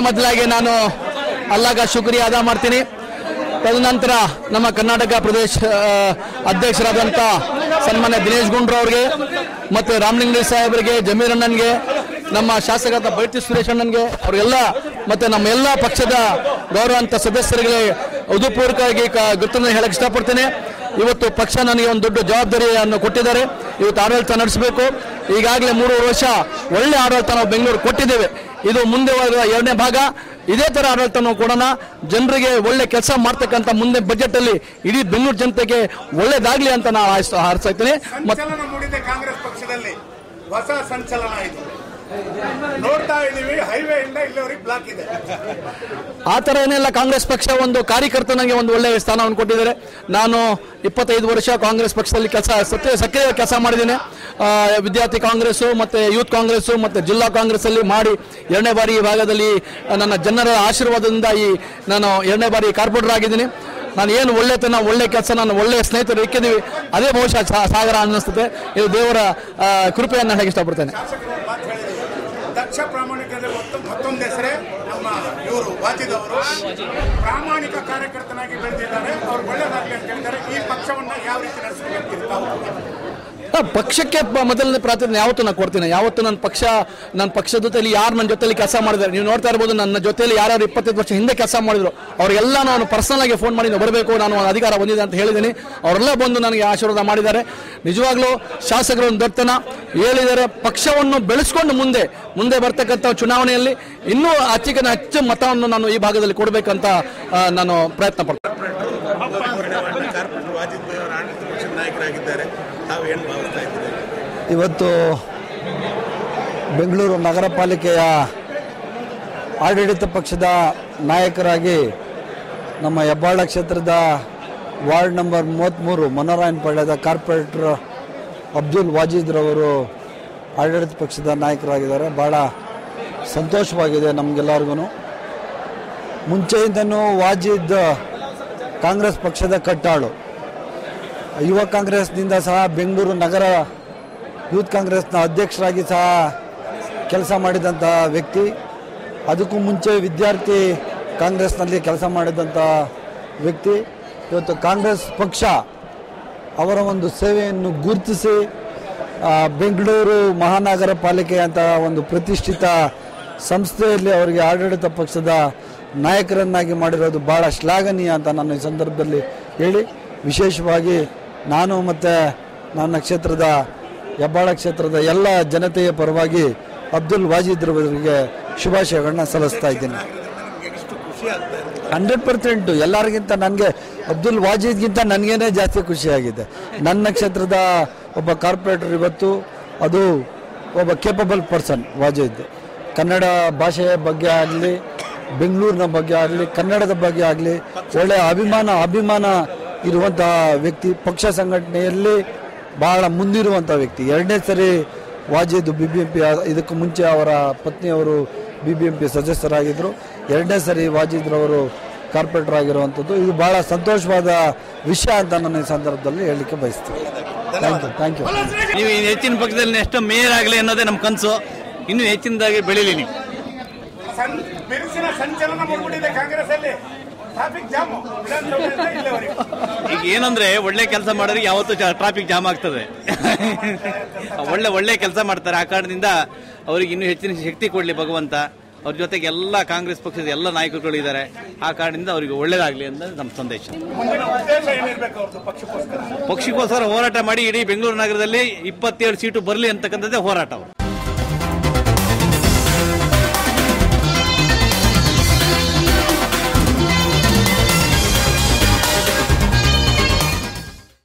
ಮೊದಲಾಗಿ ನಾನು ಅಲ್ಲಾಗ ಶುಕ್ರಿಯ ಅದ ಮಾಡ್ತೀನಿ ತದನಂತರ ನಮ್ಮ ಕರ್ನಾಟಕ ಪ್ರದೇಶ ಆ, ಅಧ್ಯಕ್ಷರಾದಂಥ ಸನ್ಮಾನ್ಯ ದಿನೇಶ್ ಗುಂಡ್ರು ಅವ್ರಿಗೆ ಮತ್ತು ರಾಮಲಿಂಗಡಿ ಸಾಹೇಬರಿಗೆ ಜಮೀರ್ ಅಣ್ಣನ್ಗೆ ನಮ್ಮ ಶಾಸಕರಾದ ಬೈಟಿ ಸುರೇಶ್ ಅಣ್ಣನ್ಗೆ ಅವರೆಲ್ಲ ಮತ್ತು ನಮ್ಮ ಎಲ್ಲ ಪಕ್ಷದ ಗೌರವಾಂತ ಸದಸ್ಯರಿಗೆ ಉದುಪೂರ್ವಕವಾಗಿ ಗೊತ್ತನ್ನು ಹೇಳಕ್ಕೆ ಇಷ್ಟಪಡ್ತೇನೆ ಇವತ್ತು ಪಕ್ಷ ನನಗೆ ಒಂದು ದೊಡ್ಡ ಜವಾಬ್ದಾರಿಯನ್ನು ಕೊಟ್ಟಿದ್ದಾರೆ ಇವತ್ತು ಆಡಳಿತ ನಡೆಸಬೇಕು ಈಗಾಗಲೇ ಮೂರುವರೆ ವರ್ಷ ಒಳ್ಳೆ ಆಡಳಿತ ನಾವು ಬೆಂಗಳೂರು ಕೊಟ್ಟಿದ್ದೇವೆ ಇದು ಮುಂದೆ ಬರುವ ಎರಡನೇ ಭಾಗ ಇದೇ ತರ ಆಡಳಿತ ನಾವು ಕೊಡೋಣ ಜನರಿಗೆ ಒಳ್ಳೆ ಕೆಲಸ ಮಾಡ್ತಕ್ಕಂಥ ಮುಂದೆ ಬಜೆಟ್ ಅಲ್ಲಿ ಇಡೀ ಬೆಂಗಳೂರು ಜನತೆಗೆ ಒಳ್ಳೇದಾಗ್ಲಿ ಅಂತ ನಾನು ಹಾರೈಸ್ತಾ ಹಾರೈಸ್ತಾ ಇದ್ದೀನಿ ಮತ್ತೆ ಸಂಚಲನ ಮೂಡಿದೆ ಕಾಂಗ್ರೆಸ್ ಪಕ್ಷದಲ್ಲಿ ಹೊಸ ಸಂಚಲನ ಇದು ನೋಡ್ತಾ ಇದೀವಿ ಹೈವೇ ಇಂದ ಇಲ್ಲಿವರೆಗೆ ಬ್ಲಾಕ್ ಇದೆ ಆ ಥರ ಏನಿಲ್ಲ ಕಾಂಗ್ರೆಸ್ ಪಕ್ಷ ಒಂದು ಕಾರ್ಯಕರ್ತನಿಗೆ ಒಂದು ಒಳ್ಳೆಯ ಸ್ಥಾನವನ್ನು ಕೊಟ್ಟಿದ್ದಾರೆ ನಾನು ಇಪ್ಪತ್ತೈದು ವರ್ಷ ಕಾಂಗ್ರೆಸ್ ಪಕ್ಷದಲ್ಲಿ ಕೆಲಸ ಸತ್ಯ ಸಕ್ರಿಯ ಕೆಲಸ ಮಾಡಿದ್ದೇನೆ ಆ, ವಿದ್ಯಾರ್ಥಿ ಕಾಂಗ್ರೆಸ್ಸು ಮತ್ತು ಯೂತ್ ಕಾಂಗ್ರೆಸ್ಸು ಮತ್ತು ಜಿಲ್ಲಾ ಕಾಂಗ್ರೆಸ್ ಅಲ್ಲಿ ಮಾಡಿ ಎರಡನೇ ಬಾರಿ ಈ ಭಾಗದಲ್ಲಿ ನನ್ನ ಜನರ ಆಶೀರ್ವಾದದಿಂದ ಈ ನಾನು ಎರಡನೇ ಬಾರಿ ಕಾರ್ಪೊರೇಟರ್ ಆಗಿದ್ದೀನಿ ನಾನು ಏನು ಒಳ್ಳೆತನ ಒಳ್ಳೆ ಕೆಲಸ ನಾನು ಒಳ್ಳೆಯ ಸ್ನೇಹಿತರು ಇಕ್ಕಿದ್ದೀವಿ ಅದೇ ಬಹುಶಃ ಸಾ- ಸಾಗರ ಅನ್ನಿಸ್ತದೆ ಇದು ದೇವರ ಆ, ಕೃಪೆಯನ್ನು ಹೇಳಕ್ಕೆ ಇಷ್ಟಪಡ್ತೇನೆ ಶಾಸಕರು ಒಂದು ಮಾತು ಹೇಳಿದ್ರು ದಕ್ಷ ಪ್ರಾಮಾಣಿಕತೆ ಮತ್ತು ಮತ್ತೊಂದು ಹೆಸರೇ ನಮ್ಮ ಇವರು ವಾಜಿದವರು ಪ್ರಾಮಾಣಿಕ ಕಾರ್ಯಕರ್ತನಾಗಿ ಬೆಳೆದಿದ್ದಾರೆ ಅವ್ರು ಒಳ್ಳೇದಾಗಲಿ ಅಂತ ಹೇಳಿದ್ದಾರೆ ಈ ಪಕ್ಷವನ್ನ ಯಾವ ರೀತಿ ನಡೆಸಬೇಕು ತಾವು ಆ, ಪಕ್ಷಕ್ಕೆ ಪ- ಮೊದಲನೇ ಪ್ರಾಧಾನ್ಯ ಯಾವತ್ತೂ ನಾನು ಕೊಡ್ತೀನಿ ಯಾವತ್ತು ನನ್ನ ಪಕ್ಷ ನನ್ನ ಪಕ್ಷದ ಜೊತೆಲಿ ಯಾರು ನನ್ನ ಜೊತೆಲಿ ಕೆಲಸ ಮಾಡಿದ್ದಾರೆ ನೀವು ನೋಡ್ತಾ ಇರ್ಬೋದು ನನ್ನ ಜೊತೆಲಿ ಯಾರ್ಯಾರು ಇಪ್ಪತ್ತೈದು ವರ್ಷ ಹಿಂದೆ ಕೆಲಸ ಮಾಡಿದ್ರು ಅವರಿಗೆಲ್ಲ ನಾನು ಪರ್ಸನಲ್ ಆಗಿ ಫೋನ್ ಮಾಡಿ ನೀವು ಬರಬೇಕು ನಾನು ಒಂದು ಅಧಿಕಾರ ಹೊಂದಿದೆ ಅಂತ ಹೇಳಿದ್ದೀನಿ ಅವರೆಲ್ಲ ಬಂದು ನನಗೆ ಆಶೀರ್ವಾದ ಮಾಡಿದ್ದಾರೆ ನಿಜವಾಗ್ಲೂ ಶಾಸಕರು ಒಂದು ದೊಡ್ಡತನ ಹೇಳಿದ್ದಾರೆ ಪಕ್ಷವನ್ನು ಬೆಳೆಸ್ಕೊಂಡು ಮುಂದೆ ಮುಂದೆ ಬರ್ತಕ್ಕಂಥ ಚುನಾವಣೆಯಲ್ಲಿ ಇನ್ನೂ ಹೆಚ್ಚಿನ ಹೆಚ್ಚು ಮತವನ್ನು ನಾನು ಈ ಭಾಗದಲ್ಲಿ ಕೊಡಬೇಕಂತ ಆ, ನಾನು ಪ್ರಯತ್ನ ಪಡ್ತೇನೆ ಕಾರ್ಪೊರೇಟರ್ ವಾಜಿದ್ ಭಾಯ್ ಅವರು ಆಡಳಿತ ಪಕ್ಷದ ನಾಯಕರಾಗಿದ್ದಾರೆ ತಾವು ಏನು ಭಾವಿಸ್ತಾ ಇದ್ದೀರಿ ಇವತ್ತು ಬೆಂಗಳೂರು ನಗರ ಪಾಲಿಕೆಯ ಆಡಳಿತ ಪಕ್ಷದ ನಾಯಕರಾಗಿ ನಮ್ಮ ಹೆಬ್ಬಾಳ ಕ್ಷೇತ್ರದ ವಾರ್ಡ್ ನಂಬರ್ ಮೂವತ್ತ್ಮೂರು ಮನೋರಾಯನ್ ಪಾಳ್ಯದ ಕಾರ್ಪೊರೇಟರ್ ಅಬ್ದುಲ್ ವಾಜೀದ್ರವರು ಆಡಳಿತ ಪಕ್ಷದ ನಾಯಕರಾಗಿದ್ದಾರೆ ಭಾಳ ಸಂತೋಷವಾಗಿದೆ ನಮಗೆಲ್ಲರಿಗೂ ಮುಂಚೆಯಿಂದನೂ ವಾಜಿದ್ ಕಾಂಗ್ರೆಸ್ ಪಕ್ಷದ ಕಟ್ಟಾಳು ಯುವ ಕಾಂಗ್ರೆಸ್ನಿಂದ ಸಹ ಬೆಂಗಳೂರು ನಗರ ಯೂತ್ ಕಾಂಗ್ರೆಸ್ನ ಅಧ್ಯಕ್ಷರಾಗಿ ಸಹ ಕೆಲಸ ಮಾಡಿದಂಥ ವ್ಯಕ್ತಿ ಅದಕ್ಕೂ ಮುಂಚೆ ವಿದ್ಯಾರ್ಥಿ ಕಾಂಗ್ರೆಸ್ನಲ್ಲಿ ಕೆಲಸ ಮಾಡಿದಂಥ ವ್ಯಕ್ತಿ ಇವತ್ತು ಕಾಂಗ್ರೆಸ್ ಪಕ್ಷ ಅವರ ಒಂದು ಸೇವೆಯನ್ನು ಗುರುತಿಸಿ ಆ, ಬೆಂಗಳೂರು ಮಹಾನಗರ ಪಾಲಿಕೆ ಅಂತ ಒಂದು ಪ್ರತಿಷ್ಠಿತ ಸಂಸ್ಥೆಯಲ್ಲಿ ಅವರಿಗೆ ಆಡಳಿತ ಪಕ್ಷದ ನಾಯಕರನ್ನಾಗಿ ಮಾಡಿರೋದು ಭಾಳ ಶ್ಲಾಘನೀಯ ಅಂತ ನಾನು ಈ ಸಂದರ್ಭದಲ್ಲಿ ಹೇಳಿ ವಿಶೇಷವಾಗಿ ನಾನು ಮತ್ತು ನನ್ನ ಕ್ಷೇತ್ರದ ಹೆಬ್ಬಾಳ ಕ್ಷೇತ್ರದ ಎಲ್ಲ ಜನತೆಯ ಪರವಾಗಿ ಅಬ್ದುಲ್ ವಾಜಿದ್ರವರಿಗೆ ಶುಭಾಶಯಗಳನ್ನ ಸಲ್ಲಿಸ್ತಾ ಇದ್ದೀನಿ ಹಂಡ್ರೆಡ್ ಪರ್ಸೆಂಟು ಎಲ್ಲರಿಗಿಂತ ನನಗೆ ಅಬ್ದುಲ್ ವಾಜಿದ್ಗಿಂತ ನನಗೇನೆ ಜಾಸ್ತಿ ಖುಷಿಯಾಗಿದೆ ನನ್ನ ಕ್ಷೇತ್ರದ ಒಬ್ಬ ಕಾರ್ಪೊರೇಟರ್ ಇವತ್ತು ಅದು ಒಬ್ಬ ಕೇಪಬಲ್ ಪರ್ಸನ್ ವಾಜಿದ್ ಕನ್ನಡ ಭಾಷೆಯ ಬಗ್ಗೆ ಆಗಲಿ ಬೆಂಗಳೂರಿನ ಬಗ್ಗೆ ಆಗಲಿ ಕನ್ನಡದ ಬಗ್ಗೆ ಆಗಲಿ ಒಳ್ಳೆಯ ಅಭಿಮಾನ ಅಭಿಮಾನ ಇರುವಂತಹ ವ್ಯಕ್ತಿ ಪಕ್ಷ ಸಂಘಟನೆಯಲ್ಲಿ ಬಹಳ ಮುಂದಿರುವಂಥ ವ್ಯಕ್ತಿ ಎರಡನೇ ಸರಿ Wajid B B M P ಇದಕ್ಕೂ ಮುಂಚೆ ಅವರ ಪತ್ನಿಯವರು ಬಿ ಬಿ ಎಂ ಪಿ ಸದಸ್ಯರಾಗಿದ್ದರು ಎರಡನೇ ಸರಿ ವಾಜಿದ್ರವರು ಕಾರ್ಪೊರೇಟರ್ ಆಗಿರುವಂಥದ್ದು ಇದು ಬಹಳ ಸಂತೋಷವಾದ ವಿಷಯ ಅಂತ ನಾನು ಈ ಸಂದರ್ಭದಲ್ಲಿ ಹೇಳಲಿಕ್ಕೆ ಬಯಸ್ತೀನಿ ಥ್ಯಾಂಕ್ ಯು ಥ್ಯಾಂಕ್ ಯು ನೀವು ಇನ್ನು ಹೆಚ್ಚಿನ ಪಕ್ಷದಲ್ಲಿ ನೆಕ್ಸ್ಟ್ ಮೇಯರ್ ಆಗಲಿ ಅನ್ನೋದೇ ನಮ್ಮ ಕನಸು ಇನ್ನೂ ಹೆಚ್ಚಿನದಾಗಿ ಬೆಳೀಲಿ ನೀವು ಸಂ- ಬಿರುಸಿನ ಸಂಚಲನ ಮೂಡಿಬಿಟ್ಟಿದೆ ಕಾಂಗ್ರೆಸ್ ಅಲ್ಲಿ ಟ್ರಾಫಿಕ್ ಜಾಮ್ ವಿಧಾನಸೌಧದಿಂದ ಇಲ್ಲಿವರೆಗೆ ಈಗ ಏನಂದ್ರೆ ಒಳ್ಳೆ ಕೆಲಸ ಮಾಡಿದ್ರೆ ಯಾವತ್ತೂ ಟ್ರಾಫಿಕ್ ಜಾಮ್ ಆಗ್ತದೆ ಒಳ್ಳೆ ಒಳ್ಳೆ ಕೆಲಸ ಮಾಡ್ತಾರೆ ಆ ಕಾರಣದಿಂದ ಅವ್ರಿಗೆ ಇನ್ನೂ ಹೆಚ್ಚಿನ ಶಕ್ತಿ ಕೊಡಲಿ ಭಗವಂತ ಅವ್ರ ಜೊತೆಗೆ ಎಲ್ಲ ಕಾಂಗ್ರೆಸ್ ಪಕ್ಷದ ಎಲ್ಲ ನಾಯಕರುಗಳು ಇದ್ದಾರೆ ಆ ಕಾರಣದಿಂದ ಅವರಿಗೆ ಒಳ್ಳೇದಾಗಲಿ ಅಂತ ನಮ್ಮ ಸಂದೇಶ ಮುಂದಿನ ಉದ್ದೇಶ ಏನಿರ್ಬೇಕು ಅವ್ರದ್ದು ಪಕ್ಷಕ್ಕೋಸ್ಕರ ಪಕ್ಷಕ್ಕೋಸ್ಕರ ಹೋರಾಟ ಮಾಡಿ ಇಡೀ ಬೆಂಗಳೂರು ನಗರದಲ್ಲಿ ಇಪ್ಪತ್ತೇಳು ಸೀಟು ಬರಲಿ ಅಂತಕ್ಕಂಥದ್ದೇ ಹೋರಾಟ ಅವರು